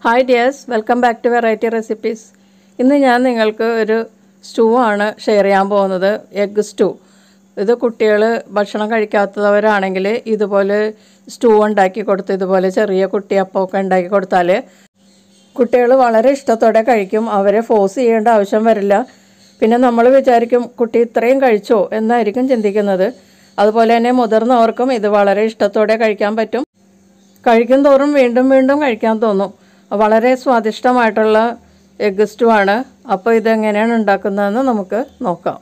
hi dears welcome back to variety recipes ഇന്ന് ഞാൻ നിങ്ങൾക്ക് ഒരു സ്റ്റൂ ആണ് ഷെയർ ചെയ്യാൻ പോകുന്നത് എഗ് സ്റ്റൂ ഇത് കുട്ടികൾ ഭക്ഷണം കഴിക്കാത്തവരാണെങ്കിൽ ഇതുപോലെ സ്റ്റൂ ഉണ്ടാക്കി കൊടുത്ത് ഇതുപോലെ ചെറിയ കുട്ടിയപ്പമൊക്കെ ഉണ്ടാക്കി കൊടുത്താൽ കുട്ടികൾ വളരെ ഇഷ്ടത്തോടെ കഴിക്കും അവരെ ഫോഴ്സ് ചെയ്യേണ്ട ആവശ്യം വരില്ല പിന്നെ നമ്മൾ വിചാരിക്കും കുട്ടി ഇത്രയും കഴിച്ചോ എന്നായിരിക്കും ചിന്തിക്കുന്നത് അതുപോലെ തന്നെ മുതിർന്നവർക്കും ഇത് വളരെ ഇഷ്ടത്തോടെ കഴിക്കാൻ പറ്റും കഴിക്കും തോറും വീണ്ടും വീണ്ടും കഴിക്കാൻ തോന്നും വളരെ സ്വാദിഷ്ടമായിട്ടുള്ള എഗ് സ്റ്റൂ ആണ് അപ്പോൾ ഇതെങ്ങനെയാണ് ഉണ്ടാക്കുന്നതെന്ന് നമുക്ക് നോക്കാം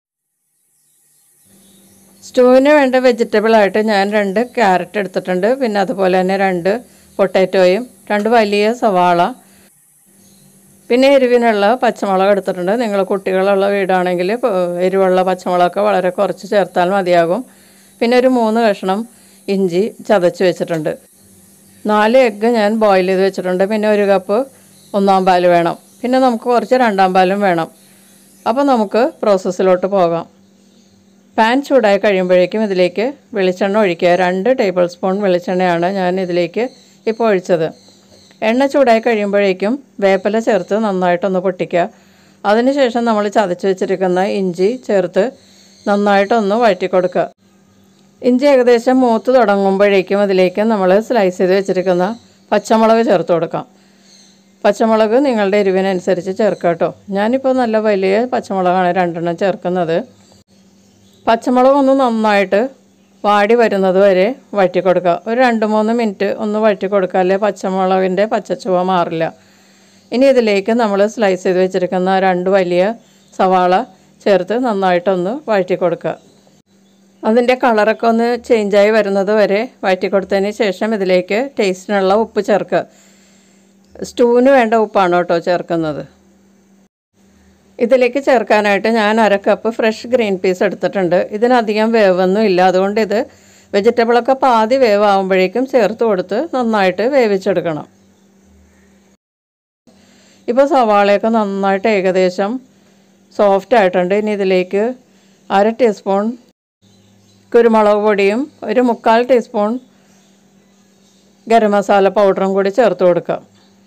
സ്റ്റൂവിന് വേണ്ട വെജിറ്റബിളായിട്ട് ഞാൻ രണ്ട് ക്യാരറ്റ് എടുത്തിട്ടുണ്ട് പിന്നെ അതുപോലെ തന്നെ രണ്ട് പൊട്ടാറ്റോയും രണ്ട് വലിയ സവാള പിന്നെ എരിവിനുള്ള പച്ചമുളക് എടുത്തിട്ടുണ്ട് നിങ്ങൾ കുട്ടികളുള്ള വീടാണെങ്കിൽ എരിവുള്ള പച്ചമുളകൊക്കെ വളരെ കുറച്ച് ചേർത്താൽ മതിയാകും പിന്നെ ഒരു മൂന്ന് കഷ്ണം ഇഞ്ചി ചതച്ച് വെച്ചിട്ടുണ്ട് നാല് എഗ്ഗ് ഞാൻ ബോയിൽ ചെയ്ത് വെച്ചിട്ടുണ്ട് പിന്നെ ഒരു കപ്പ് ഒന്നാം പാൽ വേണം പിന്നെ നമുക്ക് കുറച്ച് രണ്ടാം പാലും വേണം അപ്പോൾ നമുക്ക് പ്രോസസ്സിലോട്ട് പോകാം പാൻ ചൂടായി കഴിയുമ്പോഴേക്കും ഇതിലേക്ക് വെളിച്ചെണ്ണ ഒഴിക്കുക രണ്ട് ടേബിൾ സ്പൂൺ വെളിച്ചെണ്ണയാണ് ഞാൻ ഇതിലേക്ക് ഇപ്പോൾ ഒഴിച്ചത് എണ്ണ ചൂടായി കഴിയുമ്പോഴേക്കും വേപ്പില ചേർത്ത് നന്നായിട്ടൊന്ന് പൊട്ടിക്കുക അതിനുശേഷം നമ്മൾ ചതച്ച് വെച്ചിരിക്കുന്ന ഇഞ്ചി ചേർത്ത് നന്നായിട്ടൊന്ന് വഴറ്റി കൊടുക്കുക ഇഞ്ചി ഏകദേശം മൂത്ത് തുടങ്ങുമ്പോഴേക്കും അതിലേക്ക് നമ്മൾ സ്ലൈസ് ചെയ്ത് വെച്ചിരിക്കുന്ന പച്ചമുളക് ചേർത്ത് കൊടുക്കാം പച്ചമുളക് നിങ്ങളുടെ എരിവിനനുസരിച്ച് ചേർക്കുക കേട്ടോ ഞാനിപ്പോൾ നല്ല വലിയ പച്ചമുളകാണ് രണ്ടെണ്ണം ചേർക്കുന്നത് പച്ചമുളക് ഒന്ന് നന്നായിട്ട് വാടി വരുന്നത് വരെ വഴറ്റി കൊടുക്കുക ഒരു രണ്ട് മൂന്ന് മിനിറ്റ് ഒന്ന് വഴറ്റി കൊടുക്കുക അല്ലെ പച്ചമുളകിൻ്റെ പച്ചച്ചുവ മാറില്ല ഇനി ഇതിലേക്ക് നമ്മൾ സ്ലൈസ് ചെയ്ത് വെച്ചിരിക്കുന്ന രണ്ട് വലിയ സവാള ചേർത്ത് നന്നായിട്ടൊന്ന് വഴറ്റി കൊടുക്കുക അതിൻ്റെ കളറൊക്കെ ഒന്ന് ചേഞ്ചായി വരുന്നത് വരെ വഴറ്റി കൊടുത്തതിന് ശേഷം ഇതിലേക്ക് ടേസ്റ്റിനുള്ള ഉപ്പ് ചേർക്കുക സ്റ്റൂവിന് വേണ്ട ഉപ്പാണ് കേട്ടോ ചേർക്കുന്നത് ഇതിലേക്ക് ചേർക്കാനായിട്ട് ഞാൻ അര കപ്പ് ഫ്രഷ് ഗ്രീൻ പീസ് എടുത്തിട്ടുണ്ട് ഇതിനധികം വേവൊന്നും ഇല്ല അതുകൊണ്ട് ഇത് വെജിറ്റബിളൊക്കെ പാതി വേവാകുമ്പോഴേക്കും ചേർത്ത് കൊടുത്ത് നന്നായിട്ട് വേവിച്ചെടുക്കണം ഇപ്പോൾ സവാളയൊക്കെ നന്നായിട്ട് ഏകദേശം സോഫ്റ്റ് ആയിട്ടുണ്ട് ഇനി ഇതിലേക്ക് അര ടീസ്പൂൺ കുരുമുളക് പൊടിയും ഒരു മുക്കാൽ ടീസ്പൂൺ ഗരം മസാല പൗഡറും കൂടി ചേർത്ത് കൊടുക്കുക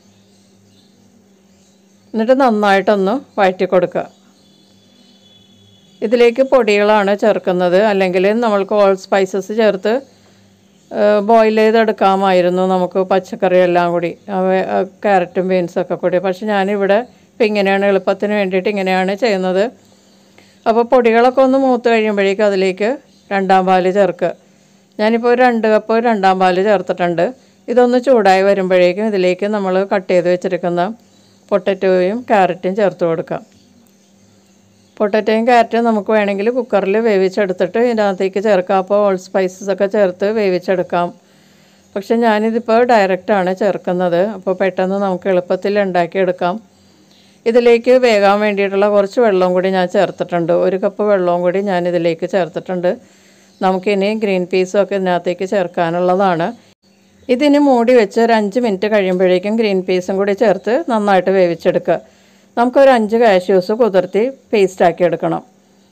എന്നിട്ട് നന്നായിട്ടൊന്ന് വഴറ്റി കൊടുക്കുക ഇതിലേക്ക് പൊടികളാണ് ചേർക്കുന്നത് അല്ലെങ്കിൽ നമ്മൾക്ക് ഓൾ സ്പൈസസ് ചേർത്ത് ബോയിൽ ചെയ്തെടുക്കാമായിരുന്നു നമുക്ക് പച്ചക്കറി എല്ലാം കൂടി ക്യാരറ്റും ബീൻസൊക്കെ കൂടി പക്ഷെ ഞാനിവിടെ ഇപ്പം ഇങ്ങനെയാണ് എളുപ്പത്തിന് വേണ്ടിയിട്ട് ഇങ്ങനെയാണ് ചെയ്യുന്നത് അപ്പോൾ പൊടികളൊക്കെ ഒന്ന് മൂത്ത് കഴിയുമ്പോഴേക്കും അതിലേക്ക് രണ്ടാം പാല് ചേർക്കുക ഞാനിപ്പോൾ ഒരു രണ്ട് കപ്പ് രണ്ടാം പാല് ചേർത്തിട്ടുണ്ട് ഇതൊന്ന് ചൂടായി വരുമ്പോഴേക്കും ഇതിലേക്ക് നമ്മൾ കട്ട് ചെയ്ത് വെച്ചിരിക്കുന്ന പൊട്ടറ്റോയും ക്യാരറ്റും ചേർത്ത് കൊടുക്കാം പൊട്ടറ്റോയും ക്യാരറ്റും നമുക്ക് വേണമെങ്കിൽ കുക്കറിൽ വേവിച്ചെടുത്തിട്ട് ഇതിനകത്തേക്ക് ചേർക്കാം അപ്പോൾ ഓൾ സ്പൈസസ് ഒക്കെ ചേർത്ത് വേവിച്ചെടുക്കാം പക്ഷെ ഞാനിതിപ്പോൾ ഡയറക്റ്റാണ് ചേർക്കുന്നത് അപ്പോൾ പെട്ടെന്ന് നമുക്ക് എളുപ്പത്തിൽ ഉണ്ടാക്കിയെടുക്കാം ഇതിലേക്ക് വേകാൻ വേണ്ടിയിട്ടുള്ള കുറച്ച് വെള്ളവും കൂടി ഞാൻ ചേർത്തിട്ടുണ്ട് ഒരു കപ്പ് വെള്ളവും കൂടി ഞാൻ ഇതിലേക്ക് ചേർത്തിട്ടുണ്ട് നമുക്കിനി ഗ്രീൻ പീസും ഒക്കെ ഇതിനകത്തേക്ക് ചേർക്കാനുള്ളതാണ് ഇതിന് മൂടി വെച്ച് ഒരു അഞ്ച് മിനിറ്റ് കഴിയുമ്പോഴേക്കും ഗ്രീൻ പീസും കൂടി ചേർത്ത് നന്നായിട്ട് വേവിച്ചെടുക്കുക നമുക്കൊരു അഞ്ച് കാഷ്യൂസ് കുതിർത്തി പേസ്റ്റാക്കി എടുക്കണം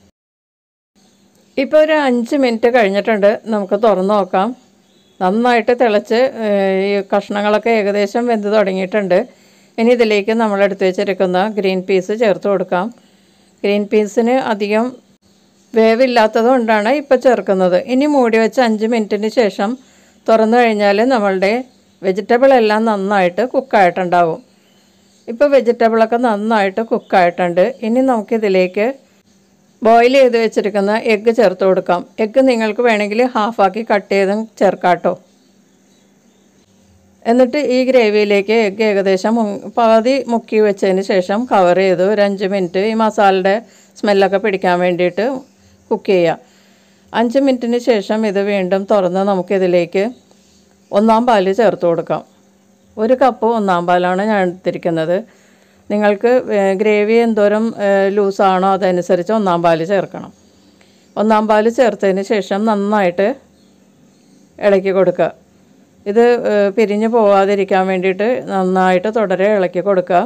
ഇപ്പോൾ ഒരു അഞ്ച് മിനിറ്റ് കഴിഞ്ഞിട്ടുണ്ട് നമുക്ക് തുറന്ന് നോക്കാം നന്നായിട്ട് തിളച്ച് ഈ കഷ്ണങ്ങളൊക്കെ ഏകദേശം വെന്ത് തുടങ്ങിയിട്ടുണ്ട് ഇനി ഇതിലേക്ക് നമ്മൾ എടുത്ത് വെച്ചിരിക്കുന്ന ഗ്രീൻ പീസ് ചേർത്ത് കൊടുക്കാം ഗ്രീൻ പീസിന് അധികം വേവില്ലാത്തത് കൊണ്ടാണ് ഇപ്പോൾ ചേർക്കുന്നത് ഇനി മൂടി വെച്ച് അഞ്ച് മിനിറ്റിന് ശേഷം തുറന്നു കഴിഞ്ഞാൽ നമ്മളുടെ വെജിറ്റബിൾ എല്ലാം നന്നായിട്ട് കുക്കായിട്ടുണ്ടാവും ഇപ്പോൾ വെജിറ്റബിളൊക്കെ നന്നായിട്ട് കുക്കായിട്ടുണ്ട് ഇനി നമുക്കിതിലേക്ക് ബോയിൽ ചെയ്ത് വെച്ചിരിക്കുന്ന എഗ്ഗ് ചേർത്ത് കൊടുക്കാം എഗ്ഗ് നിങ്ങൾക്ക് വേണമെങ്കിൽ ഹാഫാക്കി കട്ട് ചെയ്തും ചേർക്കാട്ടോ എന്നിട്ട് ഈ ഗ്രേവിയിലേക്ക് എഗ്ഗ് ഏകദേശം പാതി മുക്കി വെച്ചതിന് ശേഷം കവർ ചെയ്ത് ഒരു അഞ്ച് മിനിറ്റ് ഈ മസാലയുടെ സ്മെല്ലൊക്കെ പിടിക്കാൻ വേണ്ടിയിട്ട് കുക്ക് ചെയ്യുക അഞ്ച് മിനിറ്റിന് ശേഷം ഇത് വീണ്ടും തുറന്ന് നമുക്കിതിലേക്ക് ഒന്നാം പാല് ചേർത്ത് കൊടുക്കാം ഒരു കപ്പ് ഒന്നാം പാലാണ് ഞാൻ എടുത്തിരിക്കുന്നത് നിങ്ങൾക്ക് ഗ്രേവി എന്തോരം ലൂസാണോ അതനുസരിച്ച് ഒന്നാം പാല് ചേർക്കണം ഒന്നാം പാല് ചേർത്തതിന് ശേഷം നന്നായിട്ട് ഇളക്കി കൊടുക്കുക ഇത് പിരിഞ്ഞു പോവാതിരിക്കാൻ വേണ്ടിയിട്ട് നന്നായിട്ട് തുടരെ ഇളക്കി കൊടുക്കുക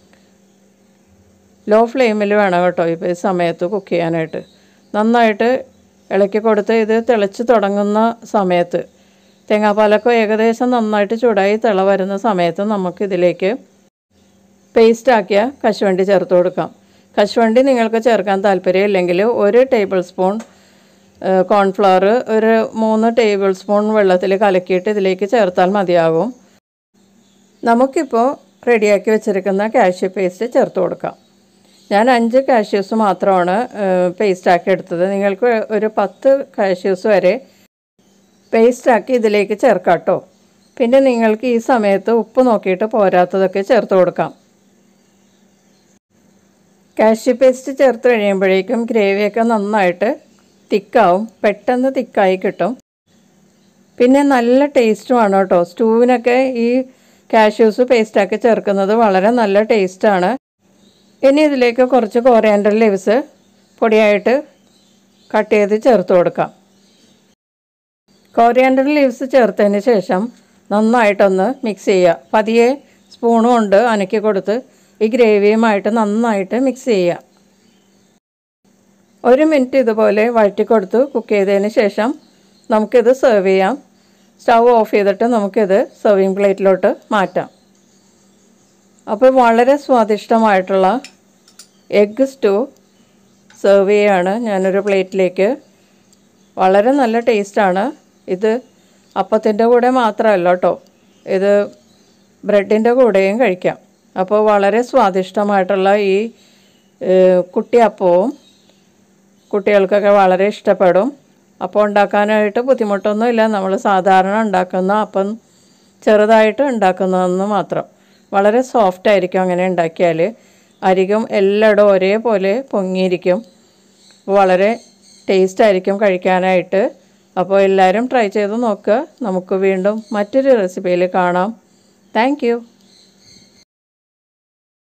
ലോ ഫ്ലെയിമിൽ വേണം കേട്ടോ ഇപ്പോൾ ഈ സമയത്ത് കുക്ക് ചെയ്യാനായിട്ട് നന്നായിട്ട് ഇളക്കി കൊടുത്ത് ഇത് തിളച്ച് തുടങ്ങുന്ന സമയത്ത് തേങ്ങാപ്പാലൊക്കെ ഏകദേശം നന്നായിട്ട് ചൂടായി തിള വരുന്ന സമയത്ത് നമുക്കിതിലേക്ക് പേസ്റ്റാക്കിയ കശുവണ്ടി ചേർത്ത് കൊടുക്കാം കശുവണ്ടി നിങ്ങൾക്ക് ചേർക്കാൻ താല്പര്യമില്ലെങ്കിൽ ഒരു ടേബിൾ സ്പൂൺ കോൺഫ്ലവർ ഒരു മൂന്ന് ടേബിൾ സ്പൂൺ വെള്ളത്തിൽ കലക്കിയിട്ട് ഇതിലേക്ക് ചേർത്താൽ മതിയാകും നമുക്കിപ്പോൾ റെഡിയാക്കി വെച്ചിരിക്കുന്ന കാഷ്യൂ പേസ്റ്റ് ചേർത്ത് കൊടുക്കാം ഞാൻ അഞ്ച് കാഷ്യൂസ് മാത്രമാണ് പേസ്റ്റാക്കി എടുത്തത് നിങ്ങൾക്ക് ഒരു പത്ത് കാഷ്യൂസ് വരെ പേസ്റ്റാക്കി ഇതിലേക്ക് ചേർക്കാം കേട്ടോ പിന്നെ നിങ്ങൾക്ക് ഈ സമയത്ത് ഉപ്പ് നോക്കിയിട്ട് പോരാത്തതൊക്കെ ചേർത്ത് കൊടുക്കാം കാഷ്യൂ പേസ്റ്റ് ചേർത്ത് കഴിയുമ്പോഴേക്കും ഗ്രേവിയൊക്കെ നന്നായിട്ട് തിക്കാവും പെട്ടെന്ന് തിക്കായി കിട്ടും പിന്നെ നല്ല ടേസ്റ്റുമാണ് കേട്ടോ സ്റ്റൂവിനൊക്കെ ഈ കാഷ്യൂസ് പേസ്റ്റാക്കി ചേർക്കുന്നത് വളരെ നല്ല ടേസ്റ്റാണ് ഇനി ഇതിലേക്ക് കുറച്ച് കോറിയാൻഡർ ലീവ്സ് പൊടിയായിട്ട് കട്ട് ചെയ്ത് ചേർത്ത് കൊടുക്കാം കോറിയാൻഡർ ലീവ്സ് ചേർത്തതിന് ശേഷം നന്നായിട്ടൊന്ന് മിക്സ് ചെയ്യുക പതിയെ സ്പൂണും കൊണ്ട് അനക്കി കൊടുത്ത് ഈ ഗ്രേവിയുമായിട്ട് നന്നായിട്ട് മിക്സ് ചെയ്യുക ഒരു മിനിറ്റ് ഇതുപോലെ വഴറ്റി കൊടുത്ത് കുക്ക് ചെയ്തതിന് ശേഷം നമുക്കിത് സെർവ് ചെയ്യാം സ്റ്റൗ ഓഫ് ചെയ്തിട്ട് നമുക്കിത് സെർവിങ് പ്ലേറ്റിലോട്ട് മാറ്റാം അപ്പോൾ വളരെ സ്വാദിഷ്ടമായിട്ടുള്ള എഗ്ഗ് സ്റ്റൂ സെർവ് ചെയ്യാണ് ഞാനൊരു പ്ലേറ്റിലേക്ക് വളരെ നല്ല ടേസ്റ്റാണ് ഇത് അപ്പത്തിൻ്റെ കൂടെ മാത്രമല്ല കേട്ടോ ഇത് ബ്രെഡിൻ്റെ കൂടെയും കഴിക്കാം അപ്പോൾ വളരെ സ്വാദിഷ്ടമായിട്ടുള്ള ഈ കുട്ടിയപ്പവും കുട്ടികൾക്കൊക്കെ വളരെ ഇഷ്ടപ്പെടും അപ്പോൾ ഉണ്ടാക്കാനായിട്ട് ബുദ്ധിമുട്ടൊന്നുമില്ല നമ്മൾ സാധാരണ ഉണ്ടാക്കുന്ന അപ്പം ചെറുതായിട്ട് ഉണ്ടാക്കുന്നതെന്ന് മാത്രം വളരെ സോഫ്റ്റ് ആയിരിക്കും അങ്ങനെ ഉണ്ടാക്കിയാൽ അരികം എല്ലായിടും ഒരേപോലെ പൊങ്ങിയിരിക്കും വളരെ ടേസ്റ്റ് ആയിരിക്കും കഴിക്കാനായിട്ട് അപ്പോൾ എല്ലാവരും ട്രൈ ചെയ്ത് നോക്കുക നമുക്ക് വീണ്ടും മറ്റൊരു റെസിപ്പിയിൽ കാണാം താങ്ക്